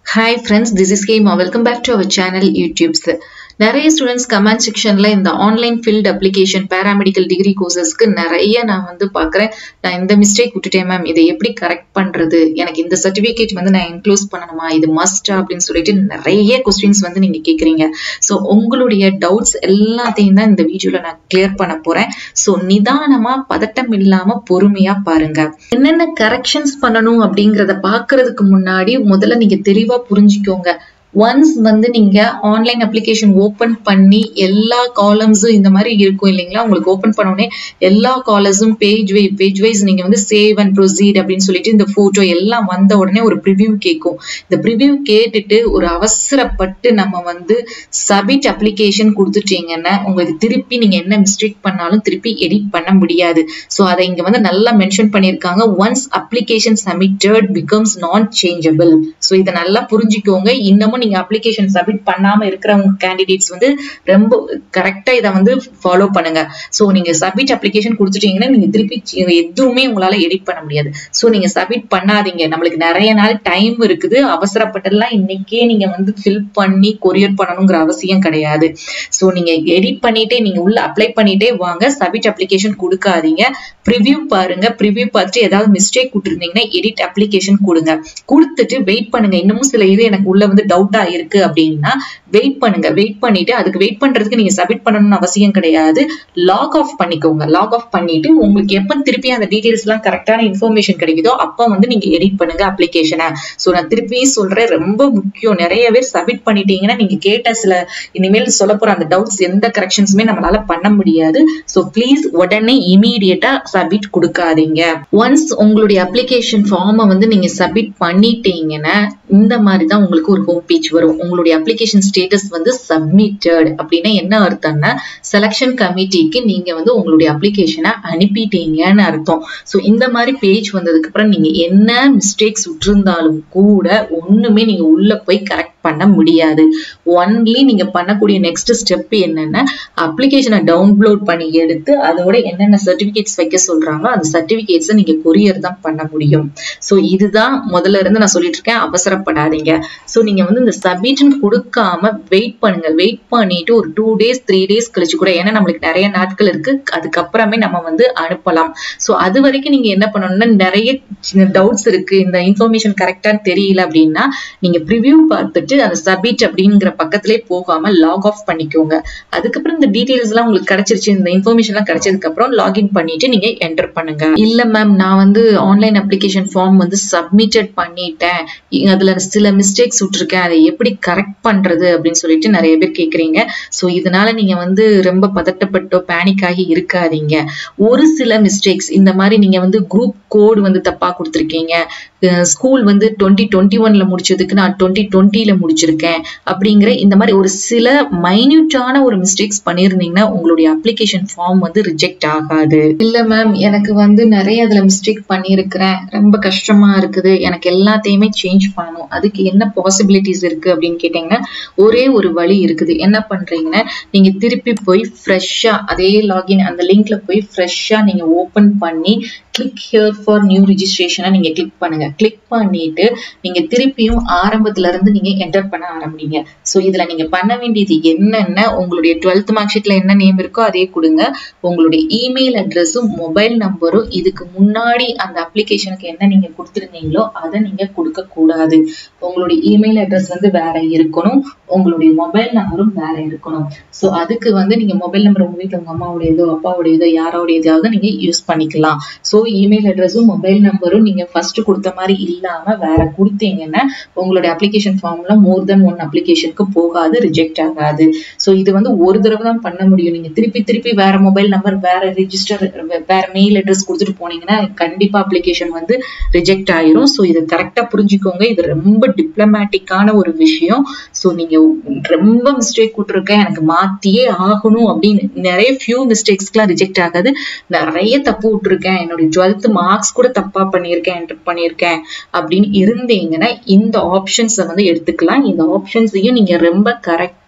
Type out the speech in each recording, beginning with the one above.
hi friends this is கேமா welcome back to our channel YouTube's நிறைய students comment செக்ஷன்ல இந்த online field application paramedical degree கோர்சஸ்க்கு நிறைய நான் வந்து பார்க்குறேன் நான் இந்த மிஸ்டேக் விட்டுட்டேன் மேம் இதை எப்படி கரெக்ட் பண்றது எனக்கு இந்த சர்டிஃபிகேட் வந்து நான் இன்க்ளூஸ் பண்ணணுமா இது மஸ்டா அப்படின்னு சொல்லிட்டு நிறைய கொஸ்டின்ஸ் வந்து நீங்க கேட்குறீங்க ஸோ உங்களுடைய டவுட்ஸ் எல்லாத்தையும் தான் இந்த வீடியோல நான் கிளியர் பண்ண போறேன் ஸோ நிதானமா பதட்டம் இல்லாம பொறுமையா பாருங்க என்னென்ன கரெக்ஷன்ஸ் பண்ணணும் அப்படிங்கிறத பாக்குறதுக்கு முன்னாடி முதல்ல நீங்க தெளிவா புரிஞ்சுக்கோங்க ஒன்ஸ் வந்து நீங்க ஆன்லைன் அப்ளிகேஷன் ஓபன் பண்ணி எல்லா காலம்ஸும் இந்த மாதிரி இருக்கும் இல்லைங்களா உங்களுக்கு ஓபன் பண்ணோடனே எல்லா காலர்ஸும் பேஜ் வை பேஜ் வைஸ் நீங்க வந்து சேவ் அண்ட் ப்ரொசீட் அப்படின்னு சொல்லிட்டு இந்த போட்டோ எல்லாம் வந்த உடனே ஒரு ப்ரிவியூ கேட்கும் இந்த ப்ரிவியூ கேட்டுட்டு ஒரு அவசரப்பட்டு நம்ம வந்து சபிட் அப்ளிகேஷன் கொடுத்துட்டீங்கன்னா உங்களுக்கு திருப்பி நீங்க என்ன மிஸ்டேக் பண்ணாலும் திருப்பி எடிட் பண்ண முடியாது ஸோ அதை இங்க வந்து நல்லா மென்ஷன் பண்ணியிருக்காங்க once application submitted becomes non changeable so இதை நல்லா புரிஞ்சுக்கோங்க இன்னமும் நீங்க அப்ளிகேஷன் சப்மிட் பண்ணாம இருக்கிறவங்க கேண்டிடேட்ஸ் வந்து ரொம்ப கரெக்டா இதை வந்து ஃபாலோ பண்ணுங்க ஸோ நீங்க சப்மிட் அப்ளிகேஷன் கொடுத்துட்டீங்கன்னா நீங்க திருப்பி எதுவுமே உங்களால எடிட் பண்ண முடியாது ஸோ நீங்க சப்மிட் பண்ணாதீங்க நம்மளுக்கு நிறைய நாள் டைம் இருக்குது அவசரப்பட்டெல்லாம் இன்னைக்கே நீங்க வந்து ஃபில் பண்ணி கொரியர் பண்ணணுங்கிற அவசியம் கிடையாது ஸோ நீங்க எடிட் பண்ணிட்டே நீங்க உள்ள அப்ளை பண்ணிட்டே வாங்க சப்மிட் அப்ளிகேஷன் கொடுக்காதீங்க ப்ரிவியூ பாருங்க ப்ரிவியூ பார்த்துட்டு ஏதாவது மிஸ்டேக் கொடுத்துருந்தீங்கன்னா எடிட் அப்ளிகேஷன் கொடுங்க கொடுத்துட்டு வெயிட் பண்ணுங்க இன்னமும் சில இது எனக்கு உள்ள வந்து டவுட்டா இருக்கு அப்படின்னா வெயிட் பண்ணுங்க வெயிட் பண்ணிட்டு அதுக்கு வெயிட் பண்றதுக்கு நீங்க சப்மிட் பண்ணணும்னு அவசியம் கிடையாது லாக் ஆஃப் பண்ணிக்கோங்க லாக் ஆஃப் பண்ணிட்டு உங்களுக்கு எப்ப திருப்பி அந்த டீடைல்ஸ் எல்லாம் கரெக்டான இன்ஃபர்மேஷன் கிடைக்குதோ அப்ப வந்து நீங்க எடிட் பண்ணுங்க அப்ளிகேஷனை ஸோ நான் திருப்பி சொல்றேன் ரொம்ப முக்கியம் நிறைய பேர் சப்மிட் பண்ணிட்டீங்கன்னா நீங்க கேட்ட சில இனிமேல் சொல்ல போற அந்த டவுட்ஸ் எந்த கரெக்ஷன்ஸுமே நம்மளால பண்ண முடியாது ஸோ ப்ளீஸ் உடனே இமீடியட்டா சப்மிட் கொடுக்காதீங்க ஒன்ஸ் உங்களுடைய அப்ளிகேஷன் ஃபார்மை வந்து நீங்க சப்மிட் பண்ணிட்டீங்கன்னா இந்த மாதிரி தான் உங்களுக்கு ஒரு ஹோம் பேஜ் வரும் உங்களுடைய அப்ளிகேஷன் ஸ்டேட்டஸ் வந்து சப்மிட்டட் அப்படின்னா என்ன அர்த்தம்னா செலக்ஷன் கமிட்டிக்கு நீங்க வந்து உங்களுடைய அப்ளிகேஷனை அனுப்பிட்டீங்கன்னு அர்த்தம் ஸோ இந்த மாதிரி பேஜ் வந்ததுக்கு அப்புறம் நீங்க என்ன மிஸ்டேக்ஸ் விட்டுருந்தாலும் கூட ஒண்ணுமே நீங்க உள்ள போய் கரெக்ட் பண்ண முடியாது ஒன்லி நீங்க பண்ணக்கூடிய நெக்ஸ்ட் ஸ்டெப் என்னன்னா அப்ளிகேஷனை டவுன்லோட் பண்ணி எடுத்து அதோட என்னென்ன சர்டிபிகேட்ஸ் வைக்க சொல்றாங்களோ அந்த சர்டிபிகேட்ஸை நீங்க கொரியர் தான் பண்ண முடியும் ஸோ இதுதான் முதல்ல இருந்து நான் சொல்லிட்டு இருக்கேன் அவசரப்படாதீங்க ஸோ நீங்க வந்து இந்த சப்மிட்னு கொடுக்காம வெயிட் பண்ணுங்க வெயிட் பண்ணிட்டு ஒரு டூ டேஸ் த்ரீ டேஸ் கழிச்சு கூட ஏன்னா நம்மளுக்கு நிறைய நாட்கள் இருக்கு அதுக்கப்புறமே நம்ம வந்து அனுப்பலாம் ஸோ அது வரைக்கும் நீங்க என்ன பண்ணணும்னா நிறைய டவுட்ஸ் இருக்கு இந்த இன்ஃபர்மேஷன் கரெக்டான்னு தெரியல அப்படின்னா நீங்க ப்ரிவியூ பார்த்துட்டு அந்த சப்மிட் அப்படிங்கிற பக்கத்திலே போகாம லாக் ஆஃப் பண்ணிக்கோங்க அதுக்கப்புறம் இந்த டீடைல்ஸ் எல்லாம் உங்களுக்கு கிடைச்சிருச்சு இந்த இன்ஃபர்மேஷன் எல்லாம் கிடைச்சதுக்கு அப்புறம் லாகின் பண்ணிட்டு நீங்க என்டர் பண்ணுங்க இல்ல மேம் நான் வந்து ஆன்லைன் அப்ளிகேஷன் ஃபார்ம் வந்து சப்மிட்டட் பண்ணிட்டேன் அதுல சில மிஸ்டேக்ஸ் விட்டுருக்கேன் அதை எப்படி கரெக்ட் பண்றது அப்படின்னு சொல்லிட்டு நிறைய பேர் கேக்குறீங்க ஸோ இதனால நீங்க வந்து ரொம்ப பதட்டப்பட்டோ பேனிக் ஆகி இருக்காதீங்க ஒரு சில மிஸ்டேக்ஸ் இந்த மாதிரி நீங்க வந்து குரூப் கோடு வந்து தப்பா கொடுத்துருக்கீங்க ஸ்கூல் வந்து டுவெண்ட்டி டுவெண்ட்டி ஒன்ல முடிச்சதுக்கு நான் டுவெண்ட்டி டுவெண்ட்டில முடிச்சிருக்கேன் அப்படிங்கிற இந்த மாதிரி ஒரு சில மைன்யூட்டான ஒரு மிஸ்டேக்ஸ் பண்ணியிருந்தீங்கன்னா உங்களுடைய அப்ளிகேஷன் ஃபார்ம் வந்து ரிஜெக்ட் ஆகாது இல்ல மேம் எனக்கு வந்து நிறைய அதுல மிஸ்டேக் பண்ணியிருக்கிறேன் ரொம்ப கஷ்டமா இருக்குது எனக்கு எல்லாத்தையுமே சேஞ்ச் பண்ணணும் அதுக்கு என்ன பாசிபிலிட்டிஸ் இருக்கு அப்படின்னு கேட்டீங்கன்னா ஒரே ஒரு வழி இருக்குது என்ன பண்றீங்கன்னா நீங்க திருப்பி போய் ஃப்ரெஷ்ஷா அதே லாகின் அந்த லிங்க்ல போய் ஃப்ரெஷ்ஷா நீங்க ஓபன் பண்ணி கிளிக் ஹியர் ஃபார் நியூ ரிஜிஸ்ட்ரேஷனை நீங்க கிளிக் பண்ணுங்க கிளிக் பண்ணிட்டு நீங்க திருப்பியும் ஆரம்பத்துல இருந்து நீங்க என்டர் பண்ண ஆரம்பிங்க ஸோ இதுல நீங்க பண்ண வேண்டியது என்னென்ன உங்களுடைய டுவெல்த் மார்க் ஷீட்ல என்ன நேம் இருக்கோ அதே கொடுங்க உங்களுடைய இமெயில் அட்ரஸும் மொபைல் நம்பரும் இதுக்கு முன்னாடி அந்த அப்ளிகேஷனுக்கு என்ன நீங்க கொடுத்துருந்தீங்களோ அதை நீங்க கொடுக்க கூடாது உங்களுடைய இமெயில் அட்ரஸ் வந்து வேற இருக்கணும் உங்களுடைய மொபைல் நம்பரும் வேற இருக்கணும் ஸோ அதுக்கு வந்து நீங்க மொபைல் நம்பர் உங்க வீட்டில் உங்க அம்மாவுடையதோ அப்பாவுடையதோ யாரோடையதாவது நீங்க யூஸ் பண்ணிக்கலாம் ஸோ இமெயில் அட்ரஸும் மொபைல் நம்பரும் நீங்க ஃபர்ஸ்ட் கொடுத்த மாதிரி இல்லாம வேற கொடுத்தீங்கன்னா உங்களுடைய அப்ளிகேஷன் ஃபார்ம்ல மோர் தென் ஒன் அப்ளிகேஷனுக்கு போகாது ரிஜெக்ட் ஆகாது ஸோ இது வந்து ஒரு தடவை தான் பண்ண முடியும் நீங்க திருப்பி திருப்பி வேற மொபைல் நம்பர் வேற ரிஜிஸ்டர் வேற மெயில் அட்ரஸ் கொடுத்துட்டு போனீங்கன்னா கண்டிப்பா அப்ளிகேஷன் வந்து ரிஜெக்ட் ஆயிரும் ஸோ இது கரெக்டா புரிஞ்சுக்கோங்க இது ரொம்ப டிப்ளமேட்டிக்கான ஒரு விஷயம் ஸோ நீங்க ரொம்ப மிஸ்டேக் விட்டுருக்கேன் எனக்கு மாத்தியே ஆகணும் அப்படின்னு நிறைய ஃபியூ மிஸ்டேக்ஸ்க்குலாம் ரிஜெக்ட் ஆகாது நிறைய தப்பு விட்டுருக்கேன் என்னுடைய டுவெல்த் மார்க்ஸ் கூட தப்பா பண்ணியிருக்கேன் என்டர் பண்ணியிருக்கேன் அப்படின்னு இருந்தீங்கன்னா இந்த ஆப்ஷன்ஸை வந்து எடுத்துக்கலாம் இந்த ஆப்ஷன்ஸையும் நீங்க ரொம்ப கரெக்ட்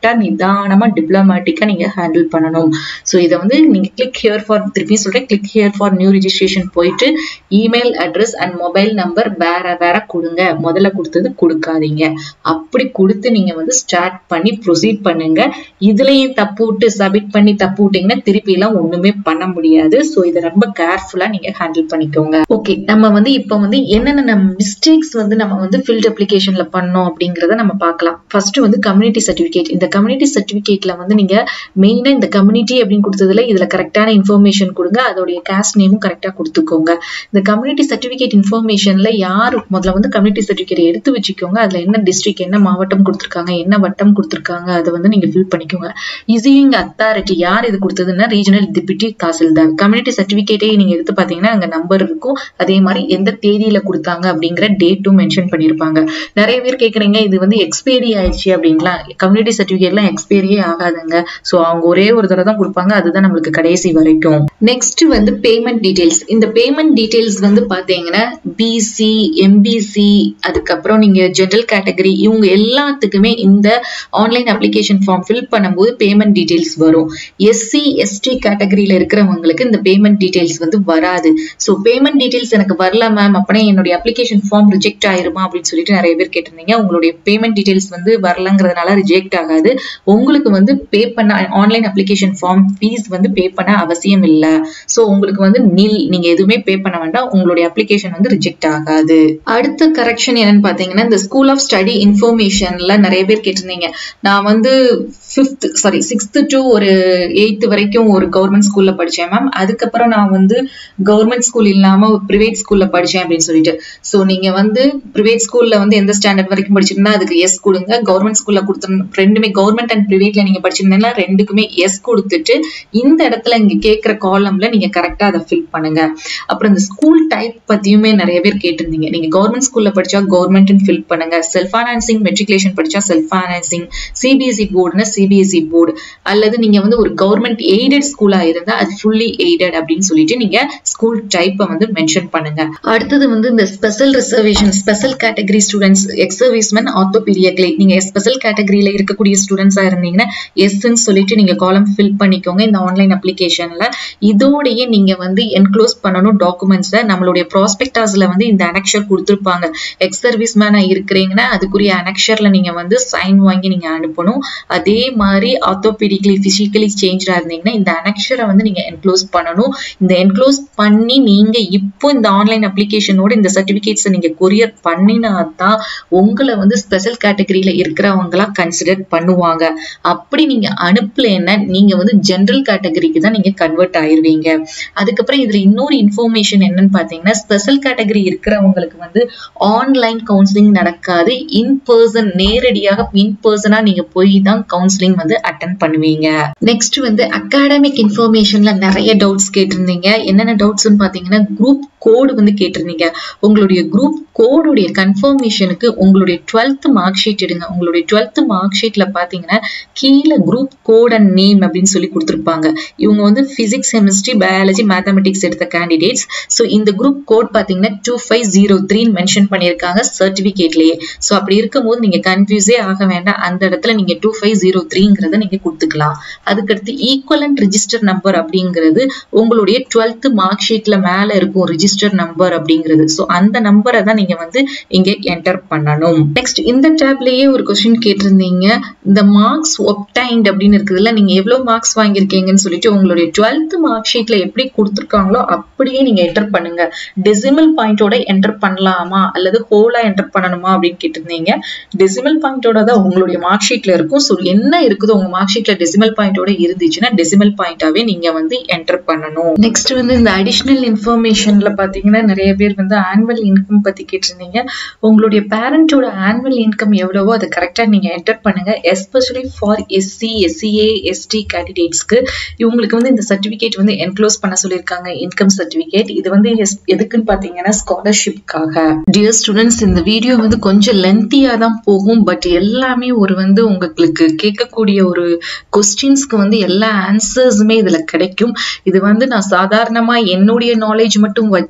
கரெக்டாக நிதானமாக டிப்ளமேட்டிக்காக நீங்கள் ஹேண்டில் பண்ணணும் ஸோ இதை வந்து நீங்கள் கிளிக் ஹியர் ஃபார் திருப்பி சொல்கிறேன் click here for new registration போயிட்டு email address and mobile number வேற வேற கொடுங்க முதல்ல கொடுத்தது கொடுக்காதீங்க அப்படி கொடுத்து நீங்கள் வந்து ஸ்டார்ட் பண்ணி ப்ரொசீட் பண்ணுங்க இதுலயும் தப்பு விட்டு சப்மிட் பண்ணி தப்பு விட்டீங்கன்னா திருப்பி எல்லாம் ஒண்ணுமே பண்ண முடியாது ஸோ இதை ரொம்ப கேர்ஃபுல்லா நீங்க ஹேண்டில் பண்ணிக்கோங்க ஓகே நம்ம வந்து இப்போ வந்து என்னென்ன மிஸ்டேக்ஸ் வந்து நம்ம வந்து ஃபீல்ட் அப்ளிகேஷன்ல பண்ணோம் அப்படிங்கறத நம்ம பார்க்கலாம் ஃபர்ஸ்ட் வந்து கம்யூனிட்டி சர்டிபிகேட் இந்த கம்யூனிட்டி சர்டிபிகேட்ல வந்து நீங்க மெயினா இந்த கம்யூனிட்டி அப்படின்னு கொடுத்ததுல இதுல கரெக்டான இன்ஃபர்மேஷன் கொடுங்க அதோடைய காஸ்ட் நேமும் கரெக்டா கொடுத்துக்கோங்க இந்த கம்யூனிட்டி சர்டிபிகேட் இன்ஃபர்மேஷன்ல யாரு முதல்ல வந்து கம்யூனிட்டி சர்டிபிகேட் எடுத்து வச்சுக்கோங்க அதுல என்ன டிஸ்ட்ரிக்ட் என்ன மாவட்டம் கொடுத்துருக்காங்க என்ன வட்டம் கொடுத்துருக்காங்க அதை வந்து நீங்க ஃபில் பண்ணிக்கோங்க இசியிங் அத்தாரிட்டி யார் இது கொடுத்ததுன்னா ரீஜனல் டிப்யூட்டி தாசில்தார் கம்யூனிட்டி சர்டிபிகேட்டே நீங்க எடுத்து பாத்தீங்கன்னா அங்க நம்பர் இருக்கும் அதே மாதிரி எந்த தேதியில கொடுத்தாங்க அப்படிங்கிற டேட்டும் மென்ஷன் பண்ணிருப்பாங்க நிறைய பேர் கேக்குறீங்க இது வந்து எக்ஸ்பைரி ஆயிடுச்சு அப்படின்லாம் கம்யூனிட்டி சர்டிபிகேட்லாம் எக்ஸ்பைரியே ஆகாதுங்க ஸோ அவங்க ஒரே ஒரு தடவை தான் கொடுப்பாங்க அதுதான் நம்மளுக்கு கடைசி வரைக்கும் நெக்ஸ்ட் வந்து பேமெண்ட் டீடைல்ஸ் இந்த பேமெண்ட் டீடைல்ஸ் வந்து பாத்தீங்கன்னா பிசி எம்பிசி அதுக்கப்புறம் நீங்க ஜெனரல் கேட்டகரி இவங்க எல்லாத்துக்குமே இந்த ஆன்லைன் அப்ளிகேஷன் ஃபார்ம் ஃபில் பண்ணும்போது பேமெண்ட் டீடைல்ஸ் வரும் எஸ்சி எஸ்டி கேட்டகரியில இருக்கிறவங்களுக்கு இந்த பேமெண்ட் டீடைல்ஸ் வந்து வராது ஸோ பேமெண்ட் டீடைல்ஸ் எனக்கு வரல மேம் அப்படின்னா என்னுடைய அப்ளிகேஷன் ஃபார்ம் ரிஜெக்ட் ஆயிருமா அப்படின்னு சொல்லிட்டு நிறைய பேர் கேட்டிருந்தீங்க உங்களுடைய பேமெண்ட் டீடைல்ஸ் வந்து வரலங்கிறதுனால ரிஜெக்ட் ஆகாது உங்களுக்கு வந்து பே பண்ண ஆன்லைன் அப்ளிகேஷன் ஃபார்ம் ஃபீஸ் வந்து பே பண்ண அவசியம் இல்லை ஸோ உங்களுக்கு வந்து நில் நீங்க எதுவுமே பே பண்ண வேண்டாம் உங்களுடைய அப்ளிகேஷன் வந்து ரிஜெக்ட் ஆகாது அடுத்த கரெக்ஷன் என்னன்னு பாத்தீங்கன்னா இந்த ஸ்கூல் ஆஃப் ஸ்டடி இன்ஃபர்மேஷன்ல நிறைய பேர் கேட்டிருந்தீங்க நான் வந்து ஃபிஃப்த் சாரி சிக்ஸ்த் டு ஒரு எயித்து வரைக்கும் ஒரு கவர்மெண்ட் ஸ்கூல்ல படிச்சேன் மேம் அதுக்கப்புறம் நான் வந்து கவர்மெண்ட் ஸ்கூல் இல்லாம ஒரு பிரைவேட் ஸ்கூல்ல படிச்சேன் அப்படின்னு சொல்லிட்டு ஸோ நீங்க வந்து பிரைவேட் ஸ்கூல்ல வந்து எந்த ஸ்டாண்டர்ட் வரைக்கும் படிச்சிருந்தா அதுக்கு எஸ் கொடுங்க கவர்மெண்ட் ஸ்கூல்ல கொடுத்து ரெண்டுமே கவர்மெண்ட் அண்ட் பிரைவேட்ல நீங்க படிச்சிருந்தீங்கன்னா ரெண்டுக்குமே எஸ் கொடுத்துட்டு இந்த இடத்துல இங்க கேட்கிற காலம்ல நீங்க கரெக்டா அதை ஃபில் பண்ணுங்க அப்புறம் இந்த ஸ்கூல் டைப் பத்தியுமே நிறைய பேர் கேட்டிருந்தீங்க நீங்க கவர்மெண்ட் ஸ்கூல்ல படிச்சா கவர்மெண்ட் ஃபில் பண்ணுங்க செல்ஃப் ஃபைனான்சிங் மெட்ரிகுலேஷன் படிச்சா செல்ஃப் ஃபைனான்சிங் சிபிஎஸ்இ போர்டுனா சிபிஎஸ்இ போர்டு அல்லது நீங்க வந்து ஒரு கவர்மெண்ட் எய்டட் ஸ்கூலா இருந்தா அது ஃபுல்லி எய்டட் அப்படின்னு சொல்லிட்டு நீங்க ஸ்கூல் டைப்பை வந்து மென்ஷன் பண்ணுங்க அடுத்தது வந்து இந்த special reservation special category students ex serviceman orthopaedically நீங்க ஸ்பெஷல் கேட்டகரியில இருக்கக்கூடிய ஸ்டூடெண்ட்ஸா இருந்தீங்கன்னா எஸ்ன்னு சொல்லிட்டு நீங்க காலம் ஃபில் பண்ணிக்கோங்க இந்த ஆன்லைன் அப்ளிகேஷன்ல இதோடயே நீங்க வந்து என்க்ளோஸ் பண்ணணும் டாக்குமெண்ட்ஸை நம்மளுடைய ப்ராஸ்பெக்டாஸ்ல வந்து இந்த அனெக்ஷர் கொடுத்துருப்பாங்க எக்ஸ் சர்வீஸ் மேனா இருக்கிறீங்கன்னா அதுக்குரிய அனெக்ஷர்ல நீங்க வந்து சைன் வாங்கி நீங்க அனுப்பணும் அதே மாதிரி ஆர்த்தோபீடிக்கலி பிசிக்கலி சேஞ்சா இருந்தீங்கன்னா இந்த அனெக்ஷரை வந்து நீங்க என்க்ளோஸ் பண்ணணும் இந்த என்க்ளோஸ் பண்ணி நீங்க இப்போ இந்த ஆன்லைன் அப்ளிகேஷனோட இந்த சர்டிபிகேட்ஸை நீங்க கொரியர் பண்ணினா தான் உங்களை வந்து ஸ்பெஷல் கேட்டகரியில இருக்கிறவங்களா கன்சிடர் பண்ணுவாங்க அப்படி நீங்க அனுப்பலைன்னா நீங்க வந்து ஜென்ரல் கேட்டகரிக்கு தான் நீங்க கன்வெர்ட் ஆயிருவீங்க அதுக்கப்புறம் இதுல இன்னொரு இன்ஃபர்மேஷன் என்னன்னு பாத்தீங்கன்னா ஸ்பெஷல் கேட்டகரி இருக்கிறவங்களுக்கு வந்து ஆன்லைன் கவுன்சிலிங் நடக்காது இன் பர்சன் நேரடியாக இன் பர்சனா நீங்க போய் தான் கவுன்சிலிங் வந்து அட்டன் பண்ணுவீங்க நெக்ஸ்ட் வந்து அகாடமிக் இன்ஃபர்மேஷன்ல நிறைய டவுட்ஸ் கேட்டிருந்தீங்க என்னென்ன டவுட்ஸ்னு பாத்தீங்கன்னா குரூப் கோடு வந்து கேட்டிருந்தீங்க உங்களுடைய குரூப் கோடுடைய கன்ஃபர்மேஷனுக்கு உங்களுடைய டுவெல்த் மார்க் ஷீட் எடுங்க உங்களுடைய டுவெல்த் மார்க் ஷீட்ல பாத்தீங்கன்னா கீழே குரூப் கோட் அண்ட் நேம் அப்படின்னு சொல்லி கொடுத்துருப்பாங்க இவங்க வந்து பிசிக்ஸ் கெமிஸ்ட்ரி பயாலஜி மேத்தமெட்டிக்ஸ் எடுத்த கேண்டிடேட்ஸ் ஸோ இந்த குரூப் கோட் பாத்தீங்கன்னா டூ ஃபைவ் ஜீரோ த்ரீன்னு மென்ஷன் பண்ணியிருக்காங்க சர்டிபிகேட்லயே ஸோ அப்படி இருக்கும்போது நீங்க கன்ஃபியூஸே ஆக வேண்டாம் அந்த இடத்துல நீங்க டூ ஃபைவ் ஜீரோ த்ரீங்கிறத நீங்க கொடுத்துக்கலாம் அதுக்கடுத்து ஈக்குவலண்ட் ரிஜிஸ்டர் நம்பர் அப்படிங்கிறது உங்களுடைய டுவெல்த் மார்க் ஷீட்ல மேல இருக்கும் ரிஜிஸ்டர் நம்பர் அப்படிங்கிறது ஸோ அந்த நம்பரை தான் நீங்க வந்து இங்க என்டர் பண்ணணும் நெக்ஸ்ட் இந்த டேப்லயே ஒரு கொஸ்டின் கேட்டிருந்தீங்க இந்த மார்க்ஸ் ஒப்டைன்ட் அப்படின்னு இருக்குதுல்ல நீங்க எவ்வளவு மார்க்ஸ் வாங்கியிருக்கீங்கன்னு சொல்லிட்டு உங்களுடைய டுவெல்த் மார்க் ஷீட்ல எப்படி கொடுத்துருக்காங்களோ அப்படியே நீங்க என்டர் பண்ணுங்க டெசிமல் பாயிண்டோட என்டர் பண்ணலாமா அல்லது ஹோலா என்டர் பண்ணணுமா அப்படின்னு கேட்டிருந்தீங்க டெசிமல் பாயிண்டோட தான் உங்களுடைய மார்க் ஷீட்ல இருக்கும் ஸோ என்ன இருக்குதோ உங்க மார்க் ஷீட்ல டெசிமல் பாயிண்டோட இருந்துச்சுன்னா டெசிமல் பாயிண்டாவே நீங்க வந்து என்டர் பண்ணணும் நெக்ஸ்ட் வந்து இந்த அடிஷனல் இன்ஃபர்மேஷன்ல பாத்தீங்கன்னா நிறைய பேர் வந்து ஆனுவல் இன்கம் பத்தி கேட்டிருந்தீங்க உங்களுடைய பேரண்டோட ஆனுவல் இன்கம் எவ்வளவோ அதை கரெக்டா நீங்க என்டர் பண்ணுங்க especially for SC SCA ST கேண்டிடேட்ஸ்க்கு இவங்களுக்கு வந்து இந்த சர்டிபிகேட் வந்து என்க்ளோஸ் பண்ண சொல்லியிருக்காங்க இன்கம் சர்டிபிகேட் இது வந்து எதுக்குன்னு பாத்தீங்கன்னா ஸ்காலர்ஷிப்காக டியர் ஸ்டூடெண்ட்ஸ் இந்த வீடியோ வந்து கொஞ்சம் லென்த்தியா தான் போகும் பட் எல்லாமே ஒரு வந்து உங்களுக்கு கேட்கக்கூடிய ஒரு கொஸ்டின்ஸ்க்கு வந்து எல்லா ஆன்சர்ஸுமே இதுல கிடைக்கும் இது வந்து நான் சாதாரணமா என்னுடைய நாலேஜ் மட்டும் வச்சு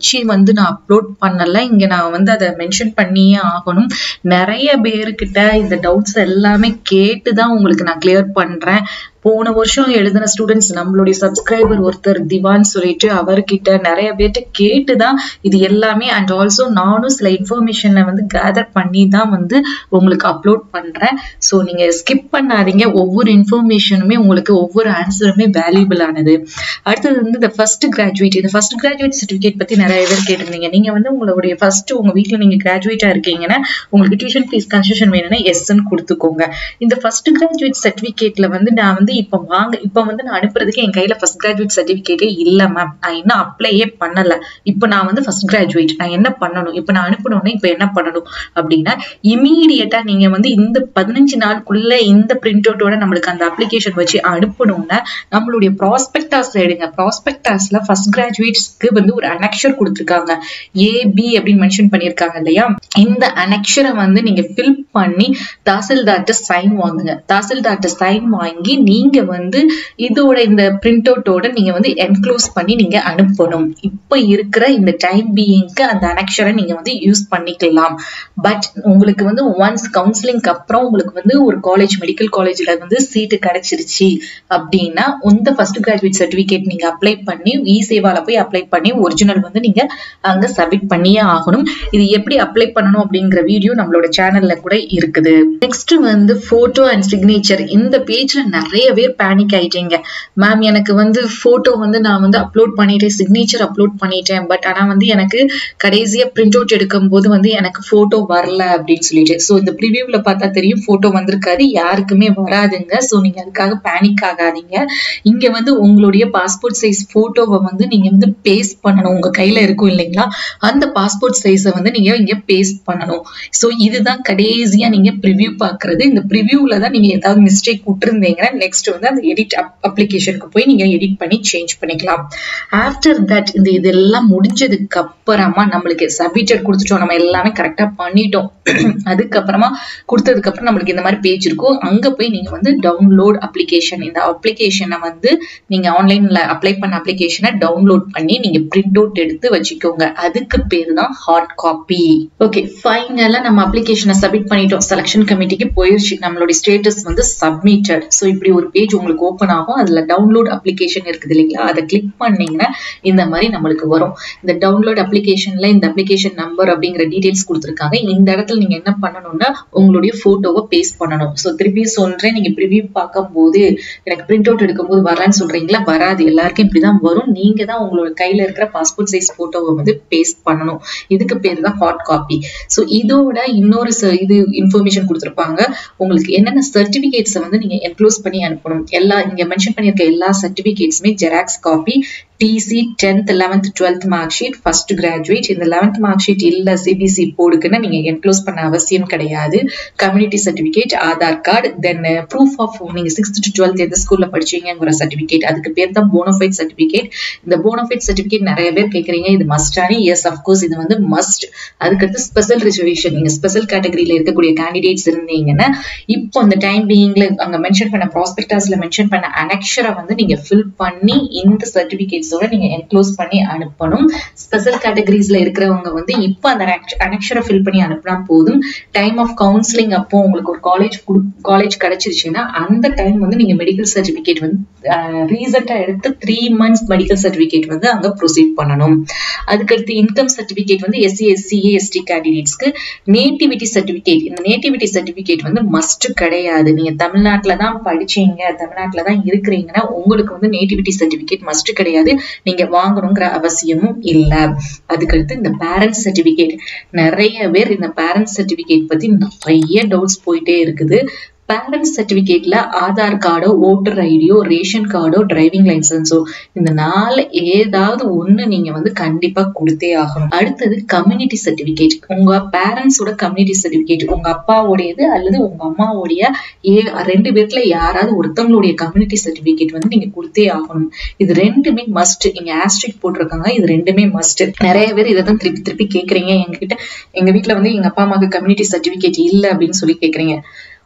வச்சு வந்து நான் அப்லோட் பண்ணல இங்க நான் வந்து அதை மென்ஷன் பண்ணியே ஆகணும் நிறைய பேருக்கிட்ட இந்த டவுட்ஸ் எல்லாமே கேட்டு தான் உங்களுக்கு நான் கிளியர் பண்றேன் போன வருஷம் எழுதின ஸ்டூடெண்ட்ஸ் நம்மளுடைய சப்ஸ்கிரைபர் ஒருத்தர் திவான் சொல்லிட்டு அவர்கிட்ட நிறைய பேர்ட்ட கேட்டு தான் இது எல்லாமே அண்ட் ஆல்சோ நானும் சில இன்ஃபர்மேஷனை வந்து கேதர் பண்ணி தான் வந்து உங்களுக்கு அப்லோட் பண்றேன் ஸோ நீங்க ஸ்கிப் பண்ணாதீங்க ஒவ்வொரு இன்ஃபர்மேஷனுமே உங்களுக்கு ஒவ்வொரு ஆன்சருமே வேல்யூபிள் ஆனது அடுத்தது வந்து இந்த ஃபர்ஸ்ட் கிராஜுவேட் இந்த ஃபர்ஸ்ட் கிராஜுவேட் சர்டிஃபிகேட் பத்தி நிறைய பேர் கேட்டிருந்தீங்க நீங்க வந்து உங்களுடைய ஃபர்ஸ்ட் உங்க வீட்ல நீங்க கிராஜுவேட்டா இருக்கீங்கன்னா உங்களுக்கு டியூஷன் ஃபீஸ் கன்செஷன் வேணும்னா எஸ்ன்னு கொடுத்துக்கோங்க இந்த ஃபர்ஸ்ட் கிராஜுவேட் சர்டிஃபிகேட்ல வந்து நான் வந்து இப்போ வாங்க இப்போ வந்து நான் அனுப்புறதுக்கு என் கையில ஃபர்ஸ்ட் கிராஜுவேட் சர்டிஃபிகேட்டே இல்ல மேம் நான் இன்னும் அப்ளையே பண்ணல இப்போ நான் வந்து ஃபர்ஸ்ட் கிராஜுவேட் நான் என்ன பண்ணணும் இப்போ நான் அனுப்பணும்னா இப்போ என்ன பண்ணணும் அப்படின்னா இமீடியட்டா நீங்க வந்து இந்த பதினஞ்சு நாளுக்குள்ள இந்த பிரிண்ட் அவுட்டோட நம்மளுக்கு அந்த அப்ளிகேஷன் வச்சு அனுப்பணும்னா நம்மளுடைய ப்ராஸ்பெக்டாஸ் எடுங்க ப்ராஸ்பெக்டாஸ்ல ஃபர்ஸ்ட் கிராஜுவேட்ஸ்க்கு வந்து ஒரு அனெக்ஷர் கொடுத்துருக்காங்க ஏபி அப்படின்னு மென்ஷன் பண்ணியிருக்காங்க இல்லையா இந்த அனெக்ஷரை வந்து நீங்க ஃபில் பண்ணி தாசில்தார்ட்ட சைன் வாங்குங்க தாசில்தார்ட்ட சைன் வாங்கி நீங்க வந்து இதோட இந்த பிரிண்ட் அவுட்டோட நீங்க வந்து என்க்ளோஸ் பண்ணி நீங்க அனுப்பணும் இப்ப இருக்கிற இந்த டைம் பீயிங்க்கு அந்த அனெக்ஷரை நீங்க வந்து யூஸ் பண்ணிக்கலாம் பட் உங்களுக்கு வந்து ஒன்ஸ் கவுன்சிலிங்க்கு அப்புறம் உங்களுக்கு வந்து ஒரு காலேஜ் மெடிக்கல் காலேஜ்ல வந்து சீட்டு கிடைச்சிருச்சு அப்படின்னா இந்த ஃபர்ஸ்ட் கிராஜுவேட் சர்டிபிகேட் நீங்க அப்ளை பண்ணி இ சேவால போய் அப்ளை பண்ணி ஒரிஜினல் வந்து நீங்க அங்க சப்மிட் பண்ணியே ஆகணும் இது எப்படி அப்ளை பண்ணணும் அப்படிங்கிற வீடியோ நம்மளோட சேனல்ல கூட இருக்குது நெக்ஸ்ட் வந்து போட்டோ அண்ட் சிக்னேச்சர் இந்த பேஜ்ல நிறைய பேர் பேனிக் ஆயிட்டீங்க மேம் எனக்கு வந்து போட்டோ வந்து நான் வந்து அப்லோட் பண்ணிட்டேன் சிக்னேச்சர் அப்லோட் பண்ணிட்டேன் பட் ஆனா வந்து எனக்கு கடைசியா பிரிண்ட் அவுட் எடுக்கும் போது வந்து எனக்கு போட்டோ வரல அப்படின்னு சொல்லிட்டு ஸோ இந்த ப்ரிவியூல பார்த்தா தெரியும் போட்டோ வந்திருக்காது யாருக்குமே வராதுங்க ஸோ நீங்க அதுக்காக பேனிக் ஆகாதீங்க இங்க வந்து உங்களுடைய பாஸ்போர்ட் சைஸ் போட்டோவை வந்து நீங்க வந்து பேஸ்ட் பண்ணணும் உங்க கையில இருக்கும் இல்லைங்களா அந்த பாஸ்போர்ட் சைஸை வந்து நீங்க இங்க பேஸ்ட் பண்ணணும் ஸோ இதுதான் கடைசியா நீங்க ப்ரிவியூ பாக்குறது இந்த ப்ரிவியூல தான் நீங்க ஏதாவது மிஸ்டேக் விட்டுருந்தீங்கன்னா நெக்ஸ்ட் வந்து அந்த எடிட் அப்ளிகேஷனுக்கு போய் நீங்க எடிட் பண்ணி சேஞ்ச் பண்ணிக்கலாம் ஆஃப்டர் தட் இந்த இதெல்லாம் முடிஞ்சதுக்கு அப்புறமா நம்மளுக்கு சப்மிட்டட் கொடுத்துட்டோம் நம்ம எல்லாமே கரெக்டா பண்ணிட்டோம் அதுக்கப்புறமா கொடுத்ததுக்கு அப்புறம் நம்மளுக்கு இந்த மாதிரி பேஜ் இருக்கும் அங்க போய் நீங்க வந்து டவுன்லோட் அப்ளிகேஷன் இந்த அப்ளிகேஷனை வந்து நீங்க ஆன்லைன்ல அப்ளை பண்ண அப்ளிகேஷனை டவுன்லோட் பண்ணி நீங்க பிரிண்ட் அவுட் எடுத்து வச்சுக்கோங்க அதுக்கு பேர் தான் ஹார்ட் காப்பி ஓகே ஃபைனலா நம்ம அப்ளிகேஷனை சப்மிட் பண்ணிட்டோம் செலக்ஷன் கமிட்டிக்கு போயிருச்சு நம்மளுடைய ஸ்டேட்டஸ் வந்து சப்மிட்டட் ஸோ இப்படி ஒரு பேஜ் உங்களுக்கு ஓப்பன் ஆகும் அதுல டவுன்லோட் அப்ளிகேஷன் இருக்குது இல்லைங்களா அதை கிளிக் பண்ணீங்கன்னா இந்த மாதிரி நம்மளுக்கு வரும் இந்த டவுன்லோட் அப்ளிகேஷன்ல இந்த அப்ளிகேஷன் நம்பர் அப்படிங்கிற டீடைல்ஸ் கொடுத்துருக்காங்க இந்த இடத்துல நீங்க என்ன பண்ணணும்னா உங்களுடைய போட்டோவை பேஸ்ட் பண்ணணும் ஸோ திருப்பி சொல்றேன் நீங்க ப்ரிவியூ பார்க்கும்போது எனக்கு பிரிண்ட் அவுட் எடுக்கும்போது வரலான்னு சொல்றீங்களா வராது எல்லாருக்கும் இப்படிதான் வரும் நீங்க தான் உங்களோட கையில இருக்கிற பாஸ்போர்ட் சைஸ் போட்டோவை வந்து பேஸ்ட் பண்ணணும் இதுக்கு பேர் தான் ஹாட் காப்பி ஸோ இதோட இன்னொரு இது இன்ஃபர்மேஷன் கொடுத்துருப்பாங்க உங்களுக்கு என்னென்ன சர்டிபிகேட்ஸை வந்து நீங்க என்க்ளோஸ் பண்ணி அனுப்பணும் எல்லா இங்க மென்ஷன் பண்ணியிருக்க எல்லா சர்டிபிகேட்ஸுமே xerox copy TC tenth eleventh twelfth mark sheet first graduate இந்த லெவன்த் மார்க் ஷீட் இல்ல சிபிசி போர்டுக்குன்னா நீங்க என்க்ளோஸ் பண்ண அவசியம் கிடையாது community certificate Aadhaar card then proof of நீங்க சிக்ஸ்த் டு டுவெல்த் எந்த ஸ்கூல்ல படிச்சீங்கிற சர்டிபிகேட் அதுக்கு பேர் தான் போனோஃபைட் சர்டிபிகேட் இந்த போனோஃபைட் சர்டிபிகேட் நிறைய பேர் கேக்குறீங்க இது மஸ்டானி எஸ் அஃப்கோர்ஸ் இது வந்து மஸ்ட் அதுக்கடுத்து ஸ்பெஷல் ரிசர்வேஷன் நீங்க ஸ்பெஷல் கேட்டகரியில இருக்கக்கூடிய கேண்டிடேட்ஸ் இருந்தீங்கன்னா இப்போ அந்த டைம் பீயிங்ல அங்க மென்ஷன் பண்ண ப்ராஸ்பெக்டாஸ்ல மென்ஷன் பண்ண அனெக்ஷரை வந்து நீங்க ஃபில் பண்ணி இந்த சர்டிபிகேட்ஸோட நீங்க என்க்ளோஸ் பண்ணி அனுப்பணும் ஸ்பெஷல் கேட்டகரிஸ்ல இருக்கிறவங்க வந்து இப்போ அந்த அனெக்ஷரை ஃபில் பண்ணி அனுப்பினா போதும் டைம் ஆஃப் கவுன்சிலிங் அப்போ உங்களுக்கு ஒரு காலேஜ் காலேஜ் கிடைச்சிருச்சுன்னா அந்த டைம் வந்து நீங்க மெடிக்கல் சர்டிபிகேட் வந்து ரீசெண்டா எடுத்து த்ரீ மந்த்ஸ் மெடிக்கல் சர்டிபிகேட் வந்து அங்க ப்ரொசீட் பண்ணணும் அதுக்கடுத்து இன்கம் சர்டிபிகேட் வந்து எஸ்சி எஸ்சிஏ எஸ்டி கேண்டிடேட்ஸ்க்கு நேட்டிவிட்டி சர்டிபிகேட் இந்த நேட்டிவிட்டி சர்டிபிகேட் வந்து மஸ்ட் கிடையாது நீங்க தமிழ்நாட்டுல தான் படிச்சீங்க தமிழ்நாட்டுல தான் இருக்கிறீங்கன்னா உங்களுக்கு வந்து நேட்டிவிட்டி சர்டிபிகேட் மஸ்ட் கிடையாது நீங்க வாங்கணுங்கிற அவசியமும் இல்ல அதுக்கடுத்து இந்த பேரண்ட்ஸ் சர்டிபிகேட் நிறைய பேர் இந்த பேரண்ட்ஸ் சர்டிபிகேட் பத்தி நிறைய டவுட்ஸ் போயிட்டே இருக்குது பேரண்ட்ஸ் சர்டிபிகேட்ல ஆதார் கார்டோ ஓட்டர் ஐடியோ ரேஷன் கார்டோ டிரைவிங் லைசன்ஸோ இந்த நாலு ஏதாவது ஒண்ணு நீங்க வந்து கண்டிப்பா கொடுத்தே ஆகணும் அடுத்தது கம்யூனிட்டி சர்டிபிகேட் உங்க பேரண்ட்ஸோட கம்யூனிட்டி சர்டிபிகேட் உங்க அப்பாவுடையது அல்லது உங்க அம்மாவுடைய ஏ ரெண்டு பேர்ல யாராவது ஒருத்தவங்களுடைய கம்யூனிட்டி சர்டிபிகேட் வந்து நீங்க கொடுத்தே ஆகணும் இது ரெண்டுமே மஸ்ட் இங்க ஆஸ்ட்ரிக் போட்டிருக்காங்க இது ரெண்டுமே மஸ்ட் நிறைய பேர் இதை தான் திருப்பி திருப்பி கேக்குறீங்க எங்ககிட்ட எங்க வீட்டுல வந்து எங்க அப்பா அம்மாவுக்கு கம்யூனிட்டி சர்டிபிகேட் இல்ல அப்படின்னு சொல்லி கேக்குறீங்க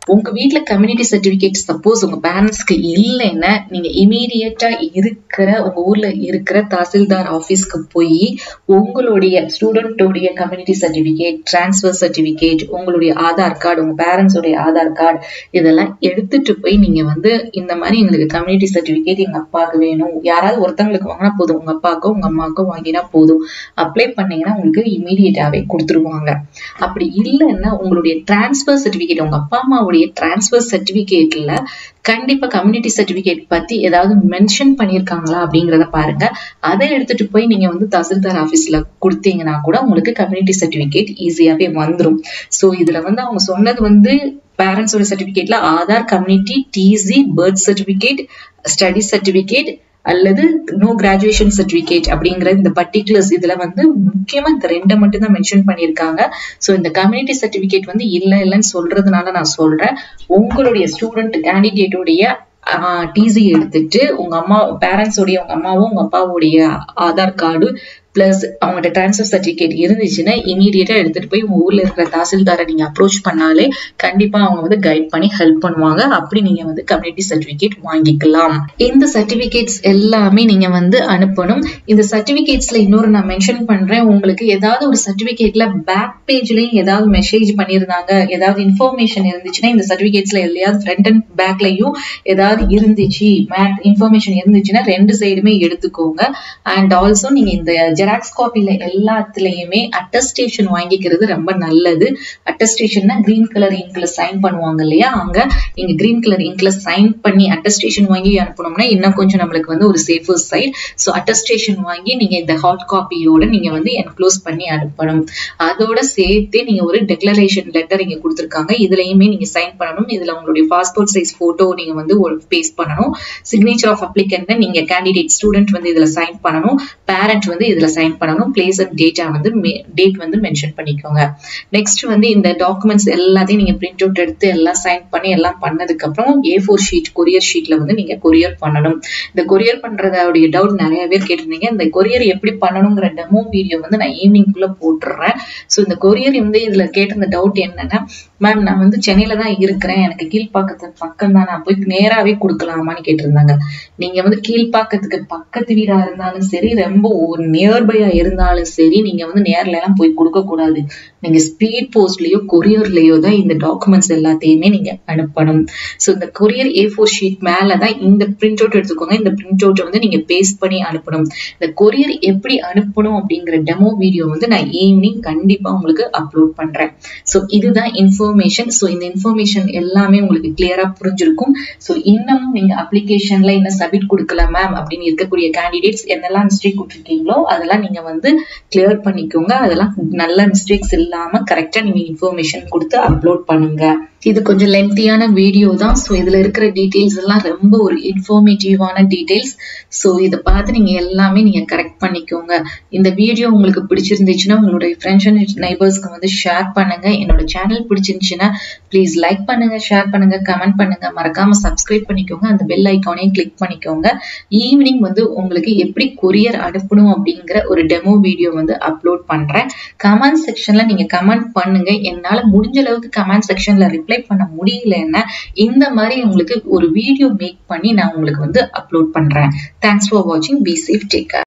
உங்க வீட்ல கம்யூனிட்டி சர்டிபிகேட் சப்போஸ் உங்க பேரண்ட்ஸ்க்கு இல்லைன்னா நீங்க இமீடியட்டா இருக்கிற உங்க ஊர்ல இருக்கிற தாசில்தார் ஆபீஸ்க்கு போய் உங்களுடைய ஸ்டூடெண்டோடைய கம்யூனிட்டி சர்டிபிகேட் டிரான்ஸ்ஃபர் சர்டிபிகேட் உங்களுடைய ஆதார் கார்டு உங்க பேரண்ட்ஸோடைய ஆதார் கார்டு இதெல்லாம் எடுத்துட்டு போய் நீங்க வந்து இந்த மாதிரி எங்களுக்கு கம்யூனிட்டி சர்டிபிகேட் எங்க அப்பாவுக்கு வேணும் யாராவது ஒருத்தவங்களுக்கு வாங்கினா போதும் உங்க அப்பாவுக்கோ உங்க அம்மாவுக்கோ வாங்கினா போதும் அப்ளை பண்ணீங்கன்னா உங்களுக்கு இமீடியட்டாவே கொடுத்துருவாங்க அப்படி இல்லைன்னா உங்களுடைய டிரான்ஸ்ஃபர் சர்டிபிகேட் உங்க அப்பா அம்மாவுடைய டிரான்ஸ்ஃபர் சர்டிபிகேட்ல கண்டிப்பா கம்யூனிட்டி சர்டிபிகேட் பத்தி ஏதாவது மென்ஷன் பண்ணியிருக்காங்களா அப்படிங்கிறத பாருங்க அதை எடுத்துட்டு போய் நீங்க வந்து தஹசில்தார் ஆபீஸ்ல கொடுத்தீங்கன்னா கூட உங்களுக்கு கம்யூனிட்டி சர்டிபிகேட் ஈஸியாவே வந்துரும் சோ இதுல வந்து அவங்க சொன்னது வந்து பேரண்ட்ஸோட சர்டிபிகேட்ல Aadhaar community TC birth certificate study certificate அல்லது நோ கிராஜுவேஷன் சர்டிபிகேட் அப்படிங்கிற இந்த பர்டிகுலர்ஸ் இதுல வந்து முக்கியமா இந்த ரெண்டை மட்டும் தான் மென்ஷன் பண்ணியிருக்காங்க ஸோ இந்த கம்யூனிட்டி சர்டிபிகேட் வந்து இல்லை இல்லைன்னு சொல்றதுனால நான் சொல்றேன் உங்களுடைய ஸ்டூடெண்ட் கேண்டிடேட்டோடைய டிசி எடுத்துட்டு உங்க அம்மா பேரண்ட்ஸோடைய உங்க அம்மாவும் உங்க அப்பாவுடைய ஆதார் கார்டு பிளஸ் அவங்கள்ட்ட டிரான்ஸ்ஃபர் சர்டிஃபிகேட் இருந்துச்சுன்னா இமீடியட்டா எடுத்துட்டு போய் உங்க ஊர்ல இருக்கிற தாசில்தாரை நீங்க அப்ரோச் பண்ணாலே கண்டிப்பா அவங்க வந்து கைட் பண்ணி ஹெல்ப் பண்ணுவாங்க அப்படி நீங்க வந்து கம்யூனிட்டி சர்டிஃபிகேட் வாங்கிக்கலாம் இந்த சர்டிபிகேட்ஸ் எல்லாமே நீங்க வந்து அனுப்பணும் இந்த சர்டிபிகேட்ஸ்ல இன்னொரு நான் மென்ஷன் பண்றேன் உங்களுக்கு ஏதாவது ஒரு சர்டிபிகேட்ல பேக் பேஜ்லயும் ஏதாவது மெசேஜ் பண்ணியிருந்தாங்க ஏதாவது இன்ஃபர்மேஷன் இருந்துச்சுன்னா இந்த சர்டிபிகேட்ஸ்ல எல்லையாவது ஃப்ரண்ட் அண்ட் பேக்லயும் ஏதாவது இருந்துச்சு இன்ஃபர்மேஷன் இருந்துச்சுன்னா ரெண்டு சைடுமே எடுத்துக்கோங்க அண்ட் ஆல்சோ நீங்க இந்த ஜெராக்ஸ் காப்பில எல்லாத்துலயுமே அட்டஸ்டேஷன் வாங்கிக்கிறது ரொம்ப நல்லது அட்டஸ்டேஷன்னா கிரீன் கலர் இங்க்ல சைன் பண்ணுவாங்க இல்லையா அங்க நீங்க கிரீன் கலர் இங்க்ல சைன் பண்ணி அட்டஸ்டேஷன் வாங்கி அனுப்பணும்னா இன்னும் கொஞ்சம் நம்மளுக்கு வந்து ஒரு சேஃபர் சைட் ஸோ அட்டஸ்டேஷன் வாங்கி நீங்க இந்த ஹாட் காப்பியோட நீங்க வந்து என்க்ளோஸ் பண்ணி அனுப்பணும் அதோட சேர்த்தே நீங்க ஒரு டெக்ளரேஷன் லெட்டர் இங்க கொடுத்துருக்காங்க இதுலயுமே நீங்க சைன் பண்ணணும் இதுல உங்களுடைய பாஸ்போர்ட் சைஸ் போட்டோ நீங்க வந்து ஒரு பேஸ்ட் பண்ணணும் சிக்னேச்சர் ஆஃப் அப்ளிகன்ட் நீங்க கேண்டிடேட் ஸ்டூடெண்ட் வந்து இதுல சைன் பண்ணணும் பேரண்ட் வந்து இதுல சைன் பண்ணணும் பிளேஸ் அண்ட் டேட்டா வந்து டேட் வந்து மென்ஷன் பண்ணிக்கோங்க நெக்ஸ்ட் வந்து இந்த டாக்குமெண்ட்ஸ் எல்லாத்தையும் நீங்க பிரிண்ட் அவுட் எடுத்து எல்லாம் சைன் பண்ணி எல்லாம் பண்ணதுக்கு அப்புறம் ஏ ஃபோர் ஷீட் கொரியர் ஷீட்ல வந்து நீங்க கொரியர் பண்ணணும் இந்த கொரியர் பண்றதோடைய டவுட் நிறைய பேர் கேட்டிருந்தீங்க இந்த கொரியர் எப்படி பண்ணணுங்கிற டெமோ வீடியோ வந்து நான் ஈவினிங்குள்ள போட்டுடுறேன் ஸோ இந்த கொரியர் வந்து இதுல கேட்ட இந்த டவுட் என்னன்னா மேம் நான் வந்து சென்னையில தான் இருக்கிறேன் எனக்கு கீழ்ப்பாக்கத்து பக்கம் தான் நான் போய் நேராவே கொடுக்கலாமான்னு கேட்டிருந்தாங்க நீங்க வந்து கீழ்ப்பாக்கத்துக்கு பக்கத்து வீடா இருந்தாலும் சரி ரொம்ப ஒரு நியர்பையா இருந்தாலும் சரி நீங்க வந்து நேர்ல எல்லாம் போய் கொடுக்க கூடாது நீங்க ஸ்பீட் போஸ்ட்லயோ கொரியர்லயோ தான் இந்த டாக்குமெண்ட்ஸ் எல்லாத்தையுமே நீங்க அனுப்பணும் ஸோ இந்த கொரியர் ஏ ஃபோர் ஷீட் மேலதான் இந்த பிரிண்ட் அவுட் எடுத்துக்கோங்க இந்த பிரிண்ட் அவுட்டை வந்து நீங்க பேஸ்ட் பண்ணி அனுப்பணும் இந்த கொரியர் எப்படி அனுப்பணும் அப்படிங்கிற டெமோ வீடியோ வந்து நான் ஈவினிங் கண்டிப்பா உங்களுக்கு அப்லோட் பண்றேன் ஸோ இதுதான் இன்ஃபர்மேஷன் ஸோ இந்த இன்ஃபர்மேஷன் எல்லாமே உங்களுக்கு கிளியரா புரிஞ்சிருக்கும் ஸோ இன்னமும் நீங்க அப்ளிகேஷன்ல என்ன சப்மிட் கொடுக்கல மேம் அப்படின்னு இருக்கக்கூடிய கேண்டிடேட்ஸ் என்னெல்லாம் மிஸ்டேக் கொடுத்துருக்கீங்களோ அதெல்லாம் நீங்க வந்து கிளியர் பண்ணிக்கோங்க அதெல்லாம் நல்ல மிஸ்டேக்ஸ் இல்லாம கரெக்டா நீங்க இன்ஃபர்மேஷன் கொடுத்து அப்லோட் பண்ணுங்க இது கொஞ்சம் லென்த்தியான வீடியோ தான் ஸோ இதுல இருக்கிற டீட்டெயில்ஸ் எல்லாம் ரொம்ப ஒரு இன்ஃபர்மேட்டிவான டீட்டெயில்ஸ் ஸோ இதை பார்த்து நீங்க எல்லாமே நீங்க கரெக்ட் பண்ணிக்கோங்க இந்த வீடியோ உங்களுக்கு பிடிச்சிருந்துச்சுன்னா உங்களுடைய ஃப்ரெண்ட்ஸ் அண்ட் நைபர்ஸ்க்கு வந்து ஷேர் பண்ணுங்க என்னோட சேனல் பிடிச்சிருந்துச்சுன்னா ப்ளீஸ் லைக் பண்ணுங்க ஷேர் பண்ணுங்க கமெண்ட் பண்ணுங்க மறக்காம சப்ஸ்கிரைப் பண்ணிக்கோங்க அந்த பெல் ஐக்கானையும் கிளிக் பண்ணிக்கோங்க ஈவினிங் வந்து உங்களுக்கு எப்படி கொரியர் அனுப்பணும் அப்படிங்கிற ஒரு டெமோ வீடியோ வந்து அப்லோட் பண்றேன் கமெண்ட் செக்ஷன்ல நீங்க கமெண்ட் பண்ணுங்க என்னால முடிஞ்ச அளவுக்கு கமெண்ட் செக்ஷன்ல ரிப்ளை பண்ண முடியலன்னா இந்த மாதிரி உங்களுக்கு ஒரு வீடியோ மேக் பண்ணி நான் உங்களுக்கு வந்து அப்லோட் பண்றேன் தேங்க்ஸ் ஃபார் வாட்சிங் பி சேஃப் டேக்